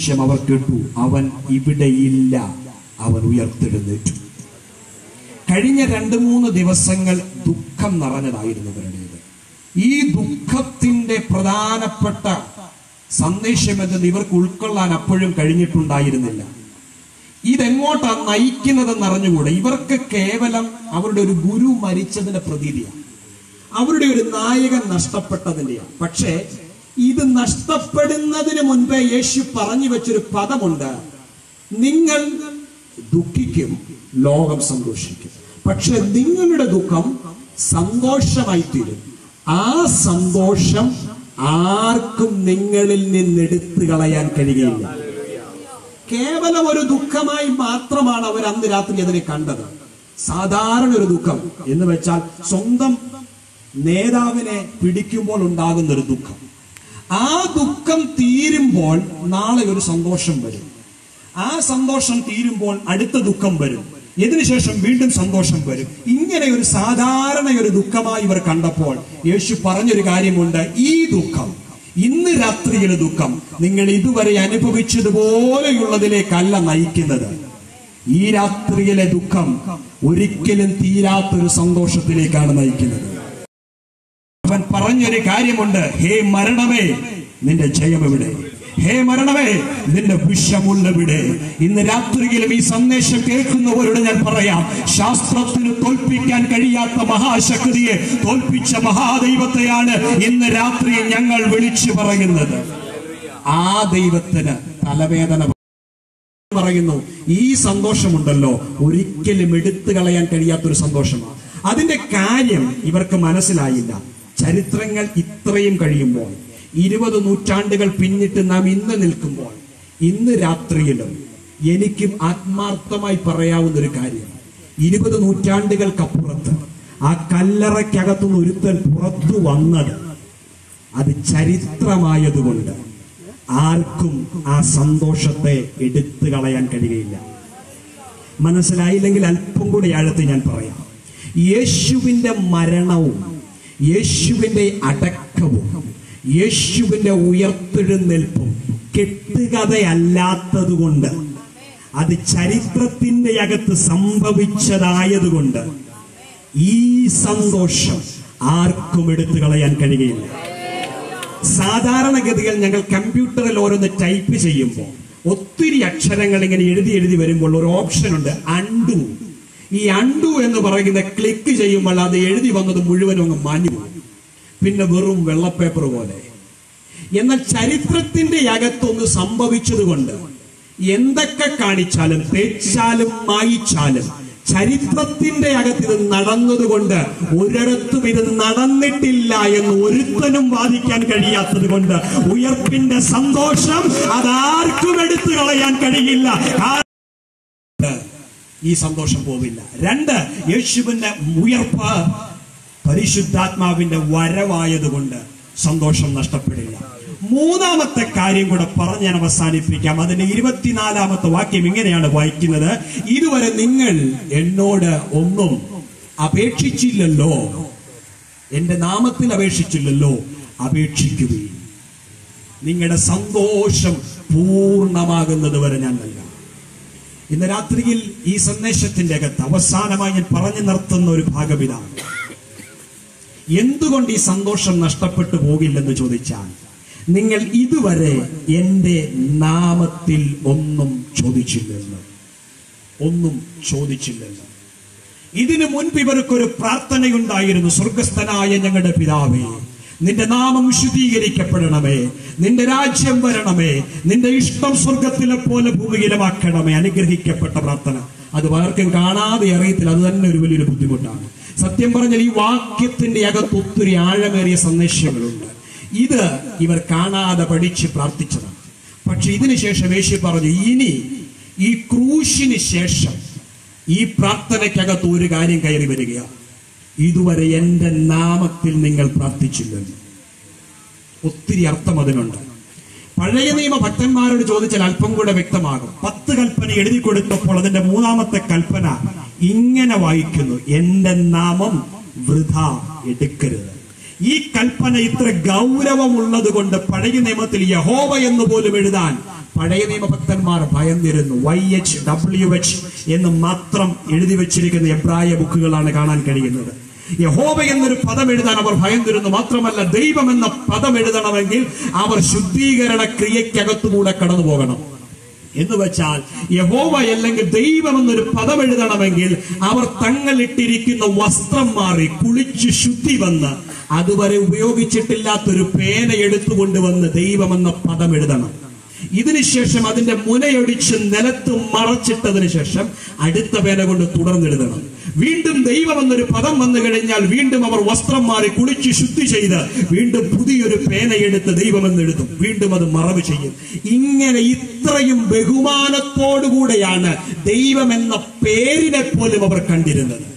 സന്ദേശം അവർ കേട്ടു അവൻ ഇവിടെയില്ല അവൻ ഉയർത്തെഴുന്നേറ്റു കഴിഞ്ഞ രണ്ട് മൂന്ന് ദിവസങ്ങൾ ദുഃഖം നിറഞ്ഞതായിരുന്നു ഇവരുടേത് ഈ ദുഃഖത്തിന്റെ പ്രധാനപ്പെട്ട സന്ദേശം എന്തെന്ന് ഇവർക്ക് ഉൾക്കൊള്ളാൻ അപ്പോഴും കഴിഞ്ഞിട്ടുണ്ടായിരുന്നില്ല ഇതെങ്ങോട്ടാ നയിക്കുന്നതെന്ന് അറിഞ്ഞുകൂടെ ഇവർക്ക് കേവലം അവരുടെ ഒരു ഗുരു മരിച്ചതിന്റെ പ്രതീതിയാണ് അവരുടെ ഒരു നായകൻ നഷ്ടപ്പെട്ടതിന്റെയാണ് പക്ഷേ ഇത് നഷ്ടപ്പെടുന്നതിന് മുൻപേ യേശു പറഞ്ഞു വെച്ചൊരു പദമുണ്ട് നിങ്ങൾ ദുഃഖിക്കും ലോകം സന്തോഷിക്കും പക്ഷെ നിങ്ങളുടെ ദുഃഖം സന്തോഷമായി തീരും ആ സന്തോഷം ആർക്കും നിങ്ങളിൽ നിന്ന് എടുത്തു കളയാൻ കഴിയുകയില്ല കേവലം ഒരു ദുഃഖമായി മാത്രമാണ് അവർ അന്ന് രാത്രി അതിനെ കണ്ടത് സാധാരണ ഒരു ദുഃഖം എന്ന് വെച്ചാൽ സ്വന്തം നേതാവിനെ പിടിക്കുമ്പോൾ ഉണ്ടാകുന്ന ഒരു ദുഃഖം ആ ദുഃഖം തീരുമ്പോൾ നാളെ ഒരു സന്തോഷം വരും ആ സന്തോഷം തീരുമ്പോൾ അടുത്ത ദുഃഖം വരും ഇതിനുശേഷം വീണ്ടും സന്തോഷം വരും ഇങ്ങനെ ഒരു സാധാരണ ഒരു ദുഃഖമായി ഇവർ കണ്ടപ്പോൾ യേശു പറഞ്ഞൊരു കാര്യമുണ്ട് ഈ ദുഃഖം ഇന്ന് രാത്രിയിലെ ദുഃഖം നിങ്ങൾ ഇതുവരെ അനുഭവിച്ചതുപോലെയുള്ളതിലേക്കല്ല നയിക്കുന്നത് ഈ രാത്രിയിലെ ദുഃഖം ഒരിക്കലും തീരാത്തൊരു സന്തോഷത്തിലേക്കാണ് നയിക്കുന്നത് അവൻ പറഞ്ഞൊരു കാര്യമുണ്ട് ഹേ മരണമേ നിന്റെ ജയം എവിടെ ഹേ മരണമേ നിന്റെ വിഷമുള്ളവിടെ ഇന്ന് രാത്രിയിലും ഈ സന്ദേശം കേൾക്കുന്നവരോട് ഞാൻ പറയാം ശാസ്ത്രത്തിന് തോൽപ്പിക്കാൻ കഴിയാത്ത മഹാശക്തിയെ തോൽപ്പിച്ച മഹാദൈവത്തെയാണ് ഇന്ന് രാത്രി ഞങ്ങൾ വിളിച്ചു പറയുന്നത് ആ ദൈവത്തിന് തലവേദന പറയുന്നു ഈ സന്തോഷമുണ്ടല്ലോ ഒരിക്കലും എടുത്തു കളയാൻ കഴിയാത്തൊരു സന്തോഷമാണ് അതിന്റെ കാര്യം ഇവർക്ക് മനസ്സിലായില്ല ചരിത്രങ്ങൾ ഇത്രയും കഴിയുമ്പോൾ ഇരുപത് നൂറ്റാണ്ടുകൾ പിന്നിട്ട് നാം ഇന്ന് നിൽക്കുമ്പോൾ ഇന്ന് രാത്രിയിലും എനിക്കും ആത്മാർത്ഥമായി പറയാവുന്ന ഒരു കാര്യം ഇരുപത് നൂറ്റാണ്ടുകൾക്കപ്പുറത്ത് ആ കല്ലറയ്ക്കകത്തുനിന്ന് ഒരുത്തൻ പുറത്തു വന്നത് അത് ചരിത്രമായതുകൊണ്ട് ആർക്കും ആ സന്തോഷത്തെ എടുത്തു കളയാൻ കഴിയുകയില്ല മനസ്സിലായില്ലെങ്കിൽ അല്പം കൂടി ആഴത്തിൽ ഞാൻ പറയാം യേശുവിന്റെ മരണവും യേശുവിന്റെ അടക്കവും യേശുവിന്റെ ഉയർത്തെഴുന്നേൽപ്പും കെട്ടുകഥയല്ലാത്തതുകൊണ്ട് അത് ചരിത്രത്തിന്റെ അകത്ത് സംഭവിച്ചതായതുകൊണ്ട് ഈ സന്തോഷം ആർക്കും എടുത്തു കളയാൻ കഴിയുകയില്ല സാധാരണഗതിയിൽ ഞങ്ങൾ കമ്പ്യൂട്ടറിൽ ഓരോന്ന് ടൈപ്പ് ചെയ്യുമ്പോൾ ഒത്തിരി അക്ഷരങ്ങൾ ഇങ്ങനെ എഴുതി എഴുതി വരുമ്പോൾ ഒരു ഓപ്ഷൻ ഉണ്ട് അണ്ടു ഈ അണ്ടു എന്ന് പറയുന്ന ക്ലിക്ക് ചെയ്യുമ്പോൾ അത് എഴുതി വന്നത് മുഴുവനും അങ്ങ് മാഞ്ഞു പോകും പിന്നെ വെറും വെള്ളപ്പേപ്പർ പോലെ എന്നാൽ ചരിത്രത്തിന്റെ അകത്തൊന്ന് സംഭവിച്ചതുകൊണ്ട് എന്തൊക്കെ കാണിച്ചാലും തേച്ചാലും മായിച്ചാലും ചരിത്രത്തിന്റെ അകത്ത് ഇത് നടന്നതുകൊണ്ട് ഒരിടത്തും ഇത് നടന്നിട്ടില്ല എന്ന് ഒരുത്തനും വാദിക്കാൻ കഴിയാത്തത് കൊണ്ട് ഉയർപ്പിന്റെ സന്തോഷം അതാർക്കും എടുത്തു കളയാൻ കഴിയില്ല ആ- ഈ സന്തോഷം പോവില്ല രണ്ട് യേശുവിന്റെ ഉയർപ്പ് പരിശുദ്ധാത്മാവിന്റെ വരവായതുകൊണ്ട് സന്തോഷം നഷ്ടപ്പെടില്ല മൂന്നാമത്തെ കാര്യം കൂടെ പറഞ്ഞ് ഞാൻ അവസാനിപ്പിക്കാം അതിന്റെ ഇരുപത്തിനാലാമത്തെ വാക്യം ഇങ്ങനെയാണ് വായിക്കുന്നത് ഇതുവരെ നിങ്ങൾ എന്നോട് ഒന്നും അപേക്ഷിച്ചില്ലല്ലോ എന്റെ നാമത്തിൽ അപേക്ഷിച്ചില്ലല്ലോ അപേക്ഷിക്കുകയും നിങ്ങളുടെ സന്തോഷം പൂർണ്ണമാകുന്നത് വരെ ഞാൻ നൽകാം ഇന്ന് രാത്രിയിൽ ഈ സന്ദേശത്തിന്റെ അകത്ത് അവസാനമായി ഞാൻ പറഞ്ഞു നിർത്തുന്ന ഒരു ഭാഗം ഇതാണ് എന്തുകൊണ്ട് ഈ സന്തോഷം നഷ്ടപ്പെട്ടു പോകില്ലെന്ന് ചോദിച്ചാൽ നിങ്ങൾ ഇതുവരെ എന്റെ നാമത്തിൽ ഒന്നും ചോദിച്ചില്ലെന്ന് ഒന്നും ചോദിച്ചില്ലെന്ന് ഇതിനു മുൻപ് ഇവർക്കൊരു പ്രാർത്ഥനയുണ്ടായിരുന്നു സ്വർഗസ്ഥനായ ഞങ്ങളുടെ പിതാവേ നിന്റെ നാമം വിശുദ്ധീകരിക്കപ്പെടണമേ നിന്റെ രാജ്യം വരണമേ നിന്റെ ഇഷ്ടം സ്വർഗത്തിലെ പോലെ ഭൂമിയിലുമാക്കണമേ അനുഗ്രഹിക്കപ്പെട്ട പ്രാർത്ഥന അത് പലർക്കും കാണാതെ അറിയത്തില്ല അത് തന്നെ ഒരു വലിയൊരു ബുദ്ധിമുട്ടാണ് സത്യം പറഞ്ഞാൽ ഈ വാക്യത്തിന്റെ അകത്ത് ഒത്തിരി ആഴമേറിയ സന്ദേശങ്ങളുണ്ട് ഇത് ഇവർ കാണാതെ പഠിച്ച് പ്രാർത്ഥിച്ചതാണ് പക്ഷെ ഇതിനുശേഷം യേശു പറഞ്ഞു ഇനി ഈ ക്രൂശിന് ശേഷം ഈ പ്രാർത്ഥനയ്ക്കകത്ത് ഒരു കാര്യം കയറി വരികയാണ് ഇതുവരെ എന്റെ നാമത്തിൽ നിങ്ങൾ പ്രാർത്ഥിച്ചില്ലെന്ന് ഒത്തിരി അർത്ഥം അതിനുണ്ട് പഴയ നിയമ ഭക്തന്മാരോട് ചോദിച്ചാൽ അല്പം കൂടെ വ്യക്തമാകും പത്ത് കൽപ്പന എഴുതി കൊടുത്തപ്പോൾ അതിന്റെ മൂന്നാമത്തെ കൽപ്പന ഇങ്ങനെ വായിക്കുന്നു എന്റെ നാമം വൃഥ എടുക്കരുത് ഈ കൽപ്പന ഇത്ര ഗൗരവമുള്ളത് കൊണ്ട് പഴയ നിയമത്തിൽ യഹോവ എന്ന് പോലും എഴുതാൻ പഴയ നിയമഭക്തന്മാർ ഭയന്നിരുന്നു വൈ എച്ച് ഡബ്ല്യു എച്ച് എന്ന് മാത്രം എഴുതി വെച്ചിരിക്കുന്ന എബ്രായ ബുക്കുകളാണ് കാണാൻ കഴിയുന്നത് യഹോവ എന്നൊരു പദം എഴുതാൻ അവർ ഭയന്നിരുന്നു മാത്രമല്ല ദൈവം എന്ന പദം എഴുതണമെങ്കിൽ അവർ ശുദ്ധീകരണ ക്രിയക്കകത്തുകൂടെ കടന്നു പോകണം എന്ന് വെച്ചാൽ യഹോവ അല്ലെങ്കിൽ ദൈവം എന്നൊരു പദം എഴുതണമെങ്കിൽ അവർ തങ്ങളിട്ടിരിക്കുന്ന വസ്ത്രം മാറി കുളിച്ച് ശുദ്ധി വന്ന് അതുവരെ ഉപയോഗിച്ചിട്ടില്ലാത്തൊരു പേന എടുത്തുകൊണ്ടുവന്ന് ദൈവം എന്ന പദം എഴുതണം ഇതിനുശേഷം അതിന്റെ മുനയൊടിച്ച് നിലത്ത് മറച്ചിട്ടതിന് ശേഷം അടുത്ത പേന കൊണ്ട് തുടർന്നെഴുതണം വീണ്ടും ദൈവം എന്നൊരു പദം വന്നു കഴിഞ്ഞാൽ വീണ്ടും അവർ വസ്ത്രം മാറി കുളിച്ച് ശുദ്ധി ചെയ്ത് വീണ്ടും പുതിയൊരു പേനയെടുത്ത് ദൈവം എന്നെഴുതും വീണ്ടും അത് മറവ് ചെയ്യും ഇങ്ങനെ ഇത്രയും ബഹുമാനത്തോടുകൂടെയാണ് ദൈവം എന്ന പേരിനെ പോലും അവർ കണ്ടിരുന്നത്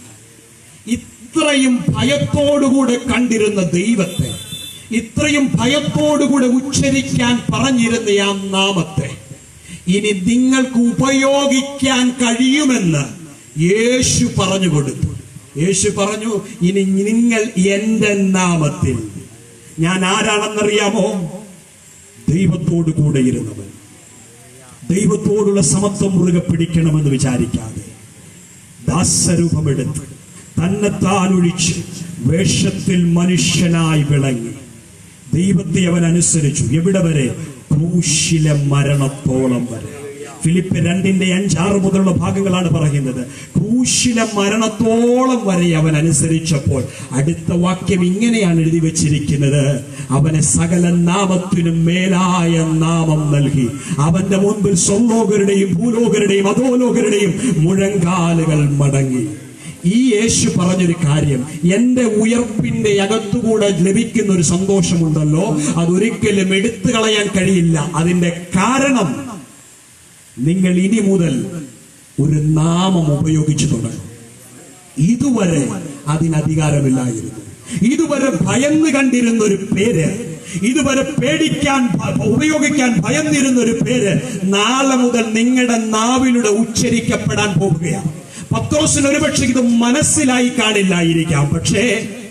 ഇത്രയും ഭയത്തോടുകൂടെ കണ്ടിരുന്ന ദൈവത്തെ ഇത്രയും ഭയത്തോടുകൂടെ ഉച്ചരിക്കാൻ പറഞ്ഞിരുന്ന ആ നാമത്തെ ഇനി നിങ്ങൾക്ക് ഉപയോഗിക്കാൻ കഴിയുമെന്ന് യേശു പറഞ്ഞു കൊടുത്തു യേശു പറഞ്ഞു ഇനി നിങ്ങൾ എന്റെ നാമത്തിൽ ഞാൻ ആരാണെന്നറിയാമോ ദൈവത്തോടു കൂടെ ഇരുന്നവൻ ദൈവത്തോടുള്ള സമത്വം മുറുകെ പിടിക്കണമെന്ന് വിചാരിക്കാതെ ദാസരൂപമെടുത്ത് തന്നെത്താൻ ഒഴിച്ച് വേഷത്തിൽ മനുഷ്യനായി വിളങ്ങി ദൈവത്തെ അവൻ അനുസരിച്ചു എവിടെ വരെ ക്രൂശിലെ മരണത്തോളം വരെ ഫിലിപ്പ് രണ്ടിന്റെ അഞ്ചാറ് മുതലുള്ള ഭാഗങ്ങളാണ് പറയുന്നത് ക്രൂശിലെ മരണത്തോളം വരെ അവൻ അനുസരിച്ചപ്പോൾ അടുത്ത വാക്യം ഇങ്ങനെയാണ് എഴുതി വെച്ചിരിക്കുന്നത് അവനെ സകല നാമത്തിനും മേലായ നാമം നൽകി അവന്റെ മുൻപിൽ സ്വലോകരുടെയും ഭൂലോകരുടെയും അധോലോകരുടെയും മുഴങ്കാലുകൾ മടങ്ങി ഈ യേശു പറഞ്ഞൊരു കാര്യം എന്റെ ഉയർപ്പിന്റെ അകത്തുകൂടെ ലഭിക്കുന്ന ഒരു സന്തോഷമുണ്ടല്ലോ അതൊരിക്കലും എടുത്തു കളയാൻ കഴിയില്ല അതിന്റെ കാരണം നിങ്ങൾ ഇനി മുതൽ ഒരു നാമം ഉപയോഗിച്ചു തുടങ്ങും ഇതുവരെ അതിന് അധികാരമില്ലായിരുന്നു ഇതുവരെ ഭയന്ന് കണ്ടിരുന്ന ഒരു പേര് ഇതുവരെ പേടിക്കാൻ ഭ- ഉപയോഗിക്കാൻ ഭയന്നിരുന്ന ഒരു പേര് നാളെ മുതൽ നിങ്ങളുടെ നാവിലൂടെ ഉച്ചരിക്കപ്പെടാൻ പോവുകയാണ് പത്രോസിന് ഒരുപക്ഷെ ഇത് മനസ്സിലായി കാണില്ലായിരിക്കാം പക്ഷേ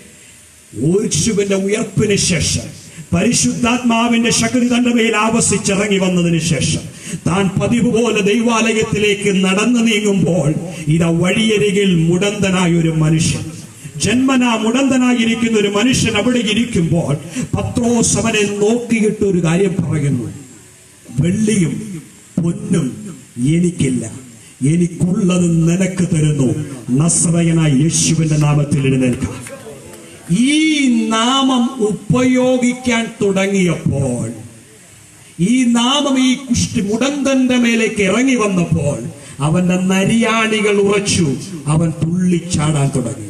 യേശുവിന്റെ ഉയർപ്പിന് ശേഷം പരിശുദ്ധാത്മാവിന്റെ ശക്തി തന്റെ മേൽ ആവസിച്ചിറങ്ങി വന്നതിന് ശേഷം താൻ പതിവ് പോലെ ദൈവാലയത്തിലേക്ക് നടന്നു നീങ്ങുമ്പോൾ ഇതാ വഴിയരികിൽ മുടന്തനായ ഒരു മനുഷ്യൻ ജന്മനാ മുടന്തനായിരിക്കുന്ന ഒരു മനുഷ്യൻ അവിടെ ഇരിക്കുമ്പോൾ പത്രോസ് അവനെ നോക്കിയിട്ട് ഒരു കാര്യം പറയുന്നു വെള്ളിയും പൊന്നും എനിക്കില്ല എനിക്കുള്ളത് നിനക്ക് തരുന്നു നസ്രയനായ യേശുവിന്റെ നാമത്തിൽ എഴുന്നേൽക്കാം ഈ നാമം ഉപയോഗിക്കാൻ തുടങ്ങിയപ്പോൾ ഈ നാമം ഈ കുഷ്ടി മുടന്തന്റെ മേലേക്ക് ഇറങ്ങി വന്നപ്പോൾ അവന്റെ നരിയാണികൾ ഉറച്ചു അവൻ തുള്ളിച്ചാടാൻ തുടങ്ങി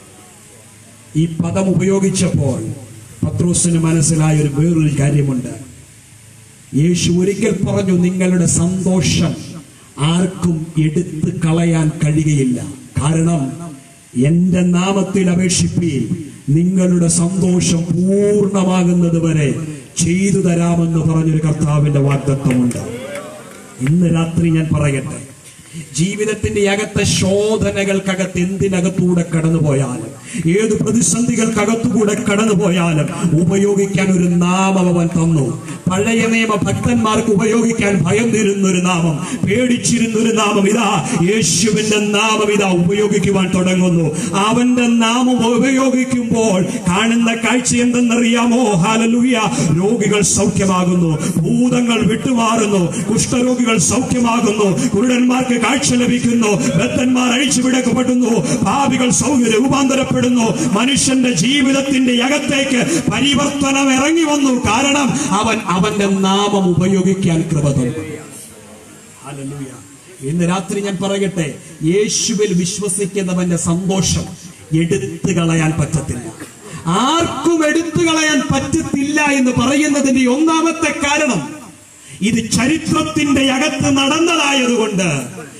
ഈ പദം ഉപയോഗിച്ചപ്പോൾ പത്രോസിന് മനസ്സിലായ ഒരു വേറൊരു കാര്യമുണ്ട് യേശു ഒരിക്കൽ പറഞ്ഞു നിങ്ങളുടെ സന്തോഷം ആർക്കും എടുത്തു കളയാൻ കഴിയുകയില്ല കാരണം എന്റെ നാമത്തിൽ അപേക്ഷിപ്പീൻ നിങ്ങളുടെ സന്തോഷം പൂർണ്ണമാകുന്നത് വരെ ചെയ്തു തരാമെന്ന് പറഞ്ഞൊരു കർത്താവിന്റെ വാഗ്ദത്വമുണ്ട് ഇന്ന് രാത്രി ഞാൻ പറയട്ടെ ജീവിതത്തിന്റെ അകത്തെ ശോധനകൾക്കകത്ത് എന്തിനകത്തൂടെ കടന്നുപോയാലും ഏത് പ്രതിസന്ധികൾക്കകത്തുകൂടെ കടന്നുപോയാലും ഉപയോഗിക്കാൻ ഒരു നാമം അവൻ തന്നു പഴയ നിയമ ഭക്തന്മാർക്ക് ഉപയോഗിക്കാൻ ഭയന്നിരുന്ന ഒരു നാമം പേടിച്ചിരുന്ന ഒരു നാമം ഇതാ യേശുവിന്റെ നാമം ഇതാ ഉപയോഗിക്കുവാൻ തുടങ്ങുന്നു അവന്റെ നാമം ഉപയോഗിക്കുമ്പോൾ കാണുന്ന കാഴ്ച എന്തെന്നറിയാമോ ഹാലലൂയ രോഗികൾ സൗഖ്യമാകുന്നു ഭൂതങ്ങൾ വിട്ടുമാറുന്നു കുഷ്ഠരോഗികൾ സൗഖ്യമാകുന്നു കുരുടന്മാർക്ക് കാഴ്ച ലഭിക്കുന്നു ബദ്ധന്മാർ അഴിച്ചുവിടക്കപ്പെടുന്നു പാപികൾ സൗകര്യ രൂപാന്തരപ്പെടുന്നു മനുഷ്യന്റെ ജീവിതത്തിന്റെ അകത്തേക്ക് പരിവർത്തനം ഇറങ്ങി വന്നു കാരണം അവൻ അവന്റെ നാമം ഉപയോഗിക്കാൻ കൃപ തന്നു ഹല്ലേലൂയ. ഇന്ന് രാത്രി ഞാൻ പറയട്ടെ യേശുവിൽ വിശ്വസിക്കുന്നവന്റെ സന്തോഷം എടുത്തു കളയാൻ പറ്റത്തില്ല ആർക്കും എടുത്തു കളയാൻ പറ്റത്തില്ല എന്ന് പറയുന്നതിന്റെ ഒന്നാമത്തെ കാരണം ഇത് ചരിത്രത്തിന്റെ അകത്ത് നടന്നതായതുകൊണ്ട്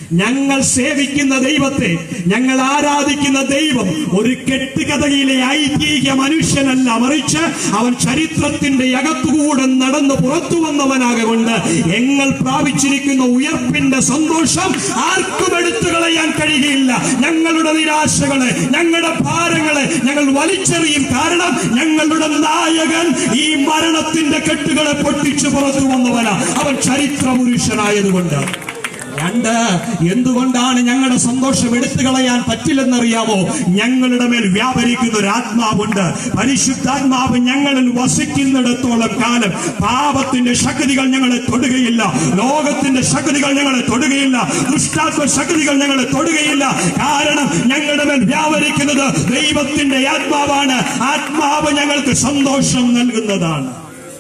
ഞങ്ങൾ സേവിക്കുന്ന ദൈവത്തെ ഞങ്ങൾ ആരാധിക്കുന്ന ദൈവം ഒരു കെട്ടുകഥയിലെ ഐതിഹ്യ മനുഷ്യനല്ല മറിച്ച് അവൻ ചരിത്രത്തിന്റെ അകത്തുകൂടെ നടന്ന് പുറത്തു വന്നവനാകൊണ്ട് ഞങ്ങൾ പ്രാപിച്ചിരിക്കുന്ന ഉയർപ്പിന്റെ സന്തോഷം ആർക്കും എടുത്തു കളയാൻ കഴിയുകയില്ല ഞങ്ങളുടെ നിരാശകളെ ഞങ്ങളുടെ ഭാരങ്ങളെ ഞങ്ങൾ വലിച്ചെറിയും കാരണം ഞങ്ങളുടെ നായകൻ ഈ മരണത്തിന്റെ കെട്ടുകളെ പൊട്ടിച്ചു പുറത്തു വന്നവനാ അവൻ ചരിത്ര പുരുഷനായതുകൊണ്ട് രണ്ട് എന്തുകൊണ്ടാണ് ഞങ്ങളുടെ സന്തോഷം എടുത്തു കളയാൻ പറ്റില്ലെന്നറിയാമോ ഞങ്ങളുടെ മേൽ വ്യാപരിക്കുന്ന ഒരു ആത്മാവുണ്ട് പരിശുദ്ധാത്മാവ് ഞങ്ങളിൽ വസിക്കുന്നിടത്തോളം കാലം പാപത്തിന്റെ ശക്തികൾ ഞങ്ങളെ തൊടുകയില്ല ലോകത്തിന്റെ ശക്തികൾ ഞങ്ങളെ തൊടുകയില്ല ദുഷ്ടാത്മ ശക്തികൾ ഞങ്ങളെ തൊടുകയില്ല കാരണം ഞങ്ങളുടെ മേൽ വ്യാപരിക്കുന്നത് ദൈവത്തിന്റെ ആത്മാവാണ് ആത്മാവ് ഞങ്ങൾക്ക് സന്തോഷം നൽകുന്നതാണ്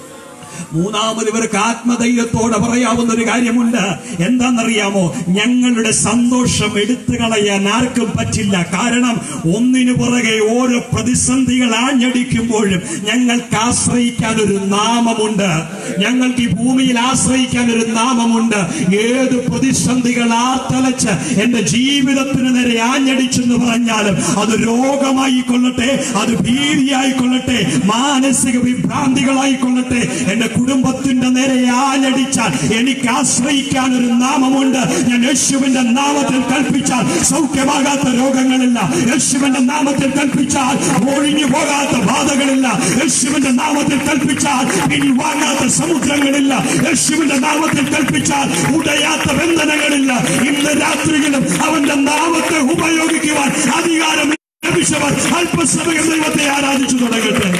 മൂന്നാമത് ഇവർക്ക് ആത്മധൈര്യത്തോടെ പറയാവുന്ന ഒരു കാര്യമുണ്ട് എന്താണെന്നറിയാമോ ഞങ്ങളുടെ സന്തോഷം എടുത്തു കളയാൻ ആർക്കും പറ്റില്ല കാരണം ഒന്നിനു പുറകെ ഓരോ പ്രതിസന്ധികൾ ആഞ്ഞടിക്കുമ്പോഴും ഞങ്ങൾക്ക് ആശ്രയിക്കാൻ ഒരു നാമമുണ്ട് ഞങ്ങൾക്ക് ഈ ഭൂമിയിൽ ആശ്രയിക്കാൻ ഒരു നാമമുണ്ട് ഏത് പ്രതിസന്ധികൾ ആർത്തലച്ച് എന്റെ ജീവിതത്തിന് നേരെ ആഞ്ഞടിച്ചെന്ന് പറഞ്ഞാലും അത് രോഗമായി കൊള്ളട്ടെ അത് ഭീതിയായി കൊള്ളട്ടെ മാനസിക വിഭ്രാന്തികളായി കൊള്ളട്ടെ എന്റെ കുടുംബത്തിന്റെ നേരെ ആഞ്ഞടിച്ചാൽ എനിക്ക് ആശ്രയിക്കാൻ ഒരു നാമമുണ്ട് ഞാൻ യേശുവിന്റെ നാമത്തിൽ കൽപ്പിച്ചാൽ സൗഖ്യമാകാത്ത രോഗങ്ങളില്ല യേശുവിന്റെ നാമത്തിൽ കൽപ്പിച്ചാൽ ഒഴിഞ്ഞു പോകാത്ത ബാധകളില്ല യേശുവിന്റെ നാമത്തിൽ കൽപ്പിച്ചാൽ ഇനി വാങ്ങാത്ത സമുദ്രങ്ങളില്ല യേശുവിന്റെ നാമത്തിൽ കൽപ്പിച്ചാൽ ഉടയാത്ത ബന്ധനങ്ങളില്ല ഇന്ന് രാത്രിയിലും അവന്റെ നാമത്തെ ഉപയോഗിക്കുവാൻ അധികാരം ലഭിച്ചവർ അല്പസമയം ദൈവത്തെ ആരാധിച്ചു തുടങ്ങട്ടെ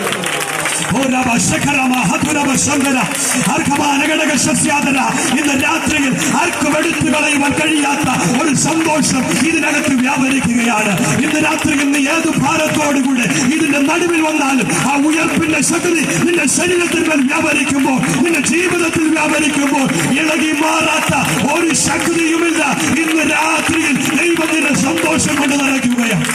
ഓരവ ശഖരമ ഹതുരവ ശങ്കര അർക്കമാനഘടക ശസ്യാദര ഇന്ന് രാത്രിയിൽ ആർക്കും എടുത്തു കളയുവാൻ കഴിയാത്ത ഒരു സന്തോഷം ഇതിനകത്ത് വ്യാപരിക്കുകയാണ് ഇന്ന് രാത്രിയിൽ നീ ഏത് ഭാരത്തോടുകൂടെ ഇതിന്റെ നടുവിൽ വന്നാലും ആ ഉയർപ്പിന്റെ ശക്തി നിന്റെ ശരീരത്തിൽ മേൽ വ്യാപരിക്കുമ്പോൾ നിന്റെ ജീവിതത്തിൽ വ്യാപരിക്കുമ്പോൾ ഇളകി മാറാത്ത ഒരു ശക്തിയുമില്ല ഇന്ന് രാത്രിയിൽ ദൈവത്തിന്റെ സന്തോഷം കൊണ്ട് നടക്കുകയാണ്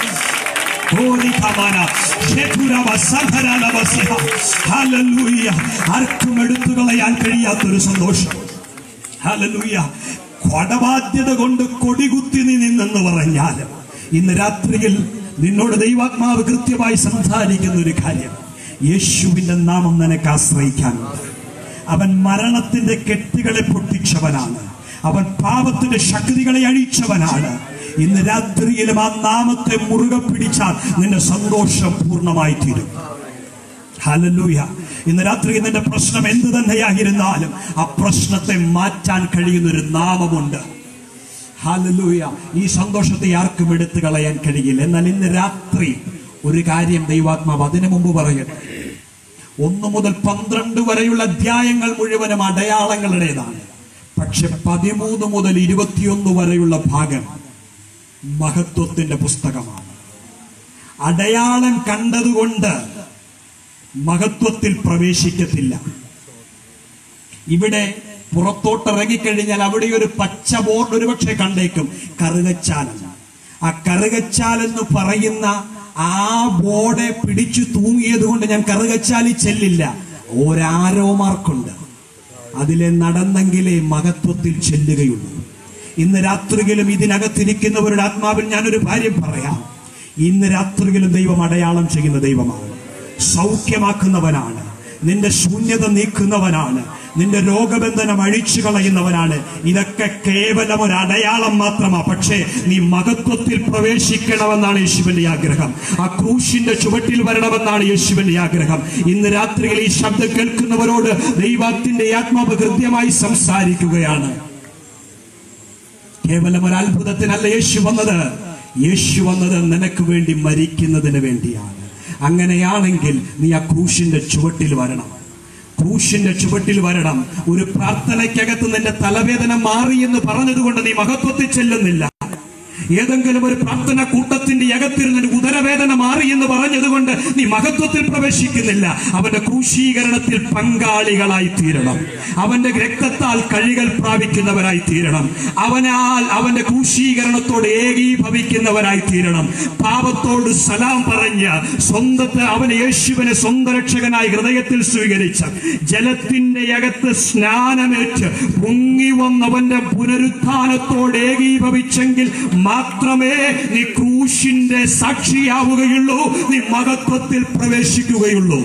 ഓടിക്കമാന ശേഖുരവ സഹരനവ സിഹ. ഹല്ലേലൂയ. ആർക്കും എടുത്തു കളയാൻ കഴിയാത്തൊരു സന്തോഷം ഹല്ലേലൂയ കൊടബാധ്യത കൊണ്ട് കൊടികുത്തി നീ നിന്നെന്ന് പറഞ്ഞാൽ ഇന്ന് രാത്രിയിൽ നിന്നോട് ദൈവാത്മാവ് കൃത്യമായി സംസാരിക്കുന്ന ഒരു കാര്യം യേശുവിന്റെ നാമം നിനക്ക് ആശ്രയിക്കാനുണ്ട് അവൻ മരണത്തിന്റെ കെട്ടുകളെ പൊട്ടിച്ചവനാണ് അവൻ പാപത്തിന്റെ ശക്തികളെ അഴിച്ചവനാണ് ഇന്ന് രാത്രിയിലും ആ നാമത്തെ മുറുകെ പിടിച്ചാൽ നിന്റെ സന്തോഷം പൂർണ്ണമായി തീരും ഹല്ലേലൂയ ഇന്ന് രാത്രി നിന്റെ പ്രശ്നം എന്ത് തന്നെയായിരുന്നാലും ആ പ്രശ്നത്തെ മാറ്റാൻ കഴിയുന്ന ഒരു നാമമുണ്ട് ഹല്ലേലൂയ ഈ സന്തോഷത്തെ ആർക്കും എടുത്തു കളയാൻ കഴിയില്ല എന്നാൽ ഇന്ന് രാത്രി ഒരു കാര്യം ദൈവാത്മാവ് അതിനു മുമ്പ് പറയട്ടെ ഒന്ന് മുതൽ പന്ത്രണ്ട് വരെയുള്ള അധ്യായങ്ങൾ മുഴുവനും അടയാളങ്ങളുടേതാണ് പക്ഷെ പതിമൂന്ന് മുതൽ ഇരുപത്തിയൊന്ന് വരെയുള്ള ഭാഗം മഹത്വത്തിന്റെ പുസ്തകമാണ് അടയാളം കണ്ടതുകൊണ്ട് മഹത്വത്തിൽ പ്രവേശിക്കത്തില്ല ഇവിടെ പുറത്തോട്ട് ഇറങ്ങിക്കഴിഞ്ഞാൽ അവിടെ ഒരു പച്ച ബോർഡ് ഒരുപക്ഷെ കണ്ടേക്കും കറുകച്ചാലൻ ആ കറുകച്ചാൽ എന്ന് പറയുന്ന ആ ബോർഡ് പിടിച്ചു തൂങ്ങിയത് കൊണ്ട് ഞാൻ കറുകച്ചാലി ചെല്ലില്ല ഒരാരോ മാർക്കുണ്ട് അതിലെ നടന്നെങ്കിലേ മഹത്വത്തിൽ ചെല്ലുകയുള്ളൂ ഇന്ന് രാത്രിയിലും ഇതിനകത്തിരിക്കുന്നവരുടെ ആത്മാവിൽ ഞാനൊരു കാര്യം പറയാം ഇന്ന് രാത്രിയിലും ദൈവം അടയാളം ചെയ്യുന്ന ദൈവമാണ് സൗഖ്യമാക്കുന്നവനാണ് നിന്റെ ശൂന്യത നീക്കുന്നവനാണ് നിന്റെ രോഗബന്ധനം അഴിച്ചു കളയുന്നവനാണ് ഇതൊക്കെ കേവലം ഒരു അടയാളം മാത്രമാ പക്ഷേ നീ മഹത്വത്തിൽ പ്രവേശിക്കണമെന്നാണ് യേശുവിന്റെ ആഗ്രഹം ആ ക്രൂശിന്റെ ചുവട്ടിൽ വരണമെന്നാണ് യേശുവിന്റെ ആഗ്രഹം ഇന്ന് രാത്രിയിൽ ഈ ശബ്ദം കേൾക്കുന്നവരോട് ദൈവത്തിന്റെ ആത്മാവ് കൃത്യമായി സംസാരിക്കുകയാണ് കേവലം ഒരു അത്ഭുതത്തിനല്ല യേശു വന്നത് യേശു വന്നത് നിനക്ക് വേണ്ടി മരിക്കുന്നതിന് വേണ്ടിയാണ് അങ്ങനെയാണെങ്കിൽ നീ ആ ക്രൂശിന്റെ ചുവട്ടിൽ വരണം ക്രൂശിന്റെ ചുവട്ടിൽ വരണം ഒരു പ്രാർത്ഥനയ്ക്കകത്ത് നിന്റെ തലവേദന മാറി എന്ന് പറഞ്ഞതുകൊണ്ട് നീ മഹത്വത്തിൽ ചെല്ലുന്നില്ല ഏതെങ്കിലും ഒരു പ്രാർത്ഥന കൂട്ടത്തിന്റെ അകത്തിരുന്ന് നിന്റെ ഉദരവേദന മാറി എന്ന് പറഞ്ഞതുകൊണ്ട് നീ മഹത്വത്തിൽ പ്രവേശിക്കുന്നില്ല അവന്റെ ക്രൂശീകരണത്തിൽ പങ്കാളികളായി തീരണം അവന്റെ രക്തത്താൽ കഴുകൽ പ്രാപിക്കുന്നവരായി തീരണം അവനാൽ അവന്റെ ക്രൂശീകരണത്തോട് ഏകീഭവിക്കുന്നവരായി തീരണം പാപത്തോട് സലാം പറഞ്ഞ് സ്വന്തത്തെ അവന് യേശുവിനെ സ്വന്തം രക്ഷകനായി ഹൃദയത്തിൽ സ്വീകരിച്ച ജലത്തിന്റെ അകത്ത് സ്നാനമേറ്റ് പൊങ്ങി വന്നവന്റെ പുനരുത്ഥാനത്തോട് ഏകീഭവിച്ചെങ്കിൽ മാത്രമേ നീ ക്രൂശിന്റെ സാക്ഷിയാവുകയുള്ളൂ നീ മഹത്വത്തിൽ പ്രവേശിക്കുകയുള്ളൂ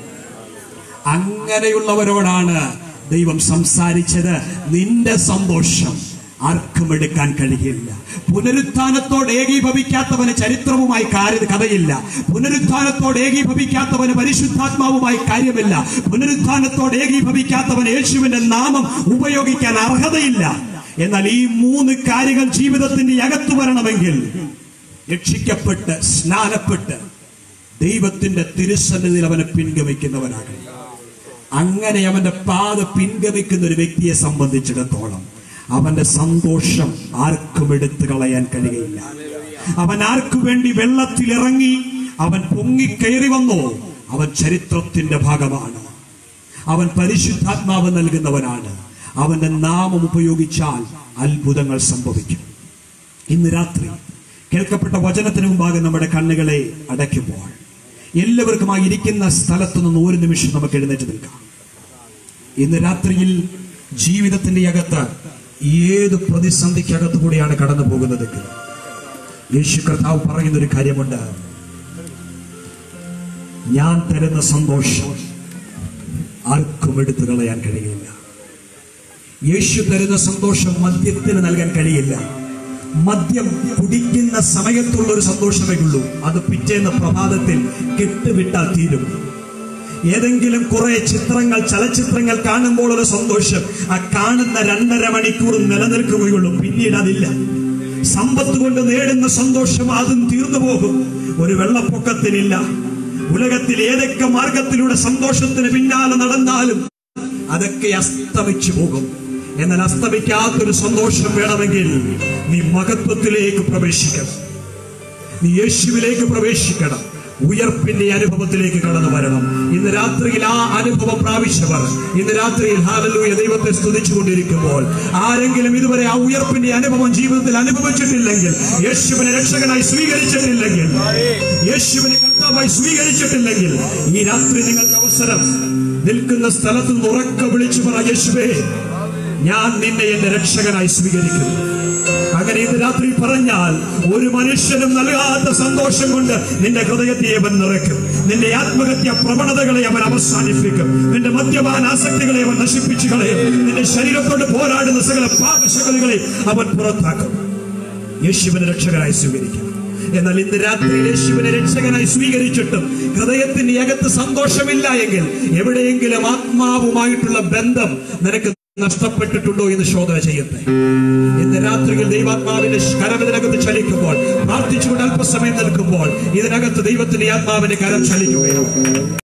അങ്ങനെയുള്ളവരോടാണ് ദൈവം സംസാരിച്ചത് നിന്റെ സന്തോഷം ആർക്കും എടുക്കാൻ കഴിയില്ല പുനരുത്ഥാനത്തോട് ഏകീഭവിക്കാത്തവന് ചരിത്രവുമായി കാര്യ കഥയില്ല പുനരുത്ഥാനത്തോട് ഏകീഭവിക്കാത്തവന് പരിശുദ്ധാത്മാവുമായി കാര്യമില്ല പുനരുത്ഥാനത്തോട് ഏകീഭവിക്കാത്തവൻ യേശുവിന്റെ നാമം ഉപയോഗിക്കാൻ അർഹതയില്ല എന്നാൽ ഈ മൂന്ന് കാര്യങ്ങൾ ജീവിതത്തിന്റെ അകത്തു വരണമെങ്കിൽ രക്ഷിക്കപ്പെട്ട് സ്നാനപ്പെട്ട് ദൈവത്തിന്റെ തിരുസന്നിധിയിൽ അവനെ പിൻഗമിക്കുന്നവനാകണം അങ്ങനെ അവന്റെ പാത പിൻഗമിക്കുന്ന ഒരു വ്യക്തിയെ സംബന്ധിച്ചിടത്തോളം അവന്റെ സന്തോഷം ആർക്കും എടുത്തു കളയാൻ കഴിയില്ല അവൻ ആർക്കു വേണ്ടി വെള്ളത്തിലിറങ്ങി അവൻ പൊങ്ങിക്കയറി വന്നോ അവൻ ചരിത്രത്തിന്റെ ഭാഗമാണ് അവൻ പരിശുദ്ധാത്മാവ് നൽകുന്നവനാണ് അവന്റെ നാമം ഉപയോഗിച്ചാൽ അത്ഭുതങ്ങൾ സംഭവിക്കും ഇന്ന് രാത്രി കേൾക്കപ്പെട്ട വചനത്തിന് മുമ്പാകെ നമ്മുടെ കണ്ണുകളെ അടയ്ക്കുമ്പോൾ എല്ലാവർക്കും ആ ഇരിക്കുന്ന സ്ഥലത്തു നിന്ന് ഒരു നിമിഷം നമുക്ക് എഴുന്നേറ്റ് നിൽക്കാം ഇന്ന് രാത്രിയിൽ ജീവിതത്തിന്റെ അകത്ത് ഏത് പ്രതിസന്ധിക്കകത്തു കൂടിയാണ് കടന്നു പോകുന്നതെങ്കിൽ യേശു കർത്താവ് പറയുന്ന ഒരു കാര്യമുണ്ട് ഞാൻ തരുന്ന സന്തോഷം ആർക്കും എടുത്തു കളയാൻ കഴിയില്ല യേശു തരുന്ന സന്തോഷം മദ്യത്തിന് നൽകാൻ കഴിയില്ല മദ്യം കുടിക്കുന്ന സമയത്തുള്ള ഒരു സന്തോഷമേ ഉള്ളൂ അത് പിറ്റേന്ന് പ്രഭാതത്തിൽ കെട്ടുവിട്ടാൽ തീരും ഏതെങ്കിലും കുറെ ചിത്രങ്ങൾ ചലച്ചിത്രങ്ങൾ കാണുമ്പോൾ ഒരു സന്തോഷം ആ കാണുന്ന രണ്ടര മണിക്കൂർ നിലനിൽക്കുകയുള്ളൂ പിന്നീട് അതില്ല സമ്പത്ത് കൊണ്ട് നേടുന്ന സന്തോഷം അതും തീർന്നു പോകും ഒരു വെള്ളപ്പൊക്കത്തിനില്ല ഉലകത്തിൽ ഏതൊക്കെ മാർഗത്തിലൂടെ സന്തോഷത്തിന് പിന്നാലെ നടന്നാലും അതൊക്കെ അസ്തമിച്ചു പോകും എന്നാൽ അസ്തമിക്കാത്തൊരു സന്തോഷം വേണമെങ്കിൽ നീ മഹത്വത്തിലേക്ക് പ്രവേശിക്കണം നീ യേശുവിലേക്ക് പ്രവേശിക്കണം ഉയർപ്പിന്റെ അനുഭവത്തിലേക്ക് കടന്നു വരണം ഇന്ന് രാത്രിയിൽ ആ അനുഭവം പ്രാപിച്ചവർ ഇന്ന് രാത്രിയിൽ ഹാലലൂയ ദൈവത്തെ സ്തുതിച്ചുകൊണ്ടിരിക്കുമ്പോൾ ആരെങ്കിലും ഇതുവരെ ആ ഉയർപ്പിന്റെ അനുഭവം ജീവിതത്തിൽ അനുഭവിച്ചിട്ടില്ലെങ്കിൽ യേശുവിനെ രക്ഷകനായി സ്വീകരിച്ചിട്ടില്ലെങ്കിൽ യേശുവിനെ കർത്താവായി സ്വീകരിച്ചിട്ടില്ലെങ്കിൽ ഈ രാത്രി നിങ്ങൾക്ക് അവസരം നിൽക്കുന്ന സ്ഥലത്ത് നിന്ന് ഉറക്ക വിളിച്ചു പറ യേശുവേ ഞാൻ നിന്നെ എന്റെ രക്ഷകനായി സ്വീകരിക്കുന്നു അങ്ങനെ ഇന്ന് രാത്രി പറഞ്ഞാൽ ഒരു മനുഷ്യനും നൽകാത്ത സന്തോഷം കൊണ്ട് നിന്റെ ഹൃദയത്തെ അവൻ നിറയ്ക്കും നിന്റെ ആത്മഹത്യ പ്രവണതകളെ അവൻ അവസാനിപ്പിക്കും നിന്റെ മദ്യപാന ആസക്തികളെ അവൻ നശിപ്പിച്ചു കളയും നിന്റെ ശരീരത്തോട് പോരാടുന്ന സകല പാപശകലുകളെ അവൻ പുറത്താക്കും യേശുവിനെ രക്ഷകനായി സ്വീകരിക്കണം എന്നാൽ ഇന്ന് രാത്രി യേശുവിനെ രക്ഷകനായി സ്വീകരിച്ചിട്ടും ഹൃദയത്തിന്റെ അകത്ത് സന്തോഷമില്ല എങ്കിൽ എവിടെയെങ്കിലും ആത്മാവുമായിട്ടുള്ള ബന്ധം നിനക്ക് നഷ്ടപ്പെട്ടിട്ടുണ്ടോ എന്ന് ശോധന ചെയ്യട്ടെ ഇന്ന് രാത്രിയിൽ ദൈവാത്മാവിന്റെ കരം ഇതിനകത്ത് ചലിക്കുമ്പോൾ പ്രാർത്ഥിച്ചുകൊണ്ട് അല്പസമയം നിൽക്കുമ്പോൾ ഇതിനകത്ത് ദൈവത്തിന്റെ ആത്മാവിന്റെ കരം ചലിക്കുകയാണ്